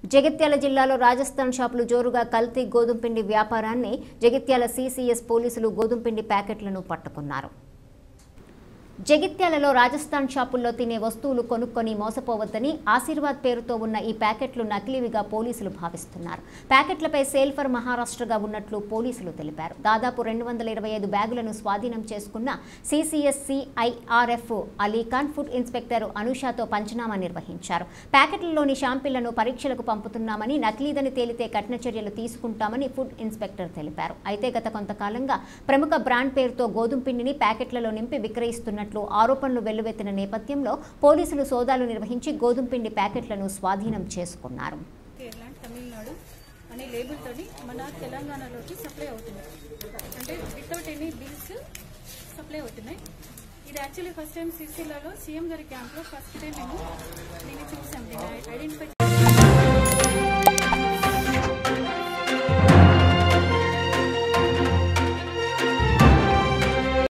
జగిత్యాల జిల్లాలో రాజస్థాన్ షాపులు జోరుగా కల్తీ గోధుమ పిండి వ్యాపారాన్ని జగిత్యాల సీసీఎస్ పోలీసులు గోధుమ పిండి ప్యాకెట్లను పట్టుకున్నారు జగిత్యాలలో రాజస్థాన్ షాపుల్లో తినే వస్తువులు కొనుక్కొని మోసపోవద్దని ఆశీర్వాద్ పేరుతో ఉన్న ఈ ప్యాకెట్లు నకిలీవిగా పోలీసులు భావిస్తున్నారు ప్యాకెట్లపై సేల్ ఫర్ మహారాష్ట్రగా ఉన్నట్లు పోలీసులు తెలిపారు దాదాపు రెండు వందల ఇరవై ఐదు బ్యాగులను స్వాధీనం చేసుకున్న CCS CIRF Alikhan food inspector అనుషాతో పంచనామా నిర్వహించారు ప్యాకెట్లలోని షాంపిళ్లను పరీక్షలకు పంపుతున్నామని నకిలీదని తేలితే కఠిన చర్యలు తీసుకుంటామని ఫుడ్ ఇన్స్పెక్టర్ తెలిపారు అయితే గత కొంతకాలంగా ప్రముఖ బ్రాండ్ పేరుతో గోధుమ పిండిని ప్యాకెట్లలో నింపి విక్రయిస్తున్నట్లు ఆరోపణలు వెల్లువెత్తిన నేపథ్యంలో పోలీసులు సోదాలు నిర్వహించి గోధుమ పిండి ప్యాకెట్లను స్వాధీనం చేసుకున్నారు కేరళ తమిళనాడు అనే లేబుల్తోని మన తెలంగాణలోకి సప్లై అవుతున్నాయి అంటే వితౌట్ ఎనీ బిల్స్ సప్లై అవుతున్నాయి ఇది యాక్చువల్లీ ఫస్ట్ టైం సిరిసిల్లలో సీఎం గారి క్యాంప్లో ఫస్ట్ టైం మేము దీన్ని చూసాం దీన్ని ఐడెంటిఫై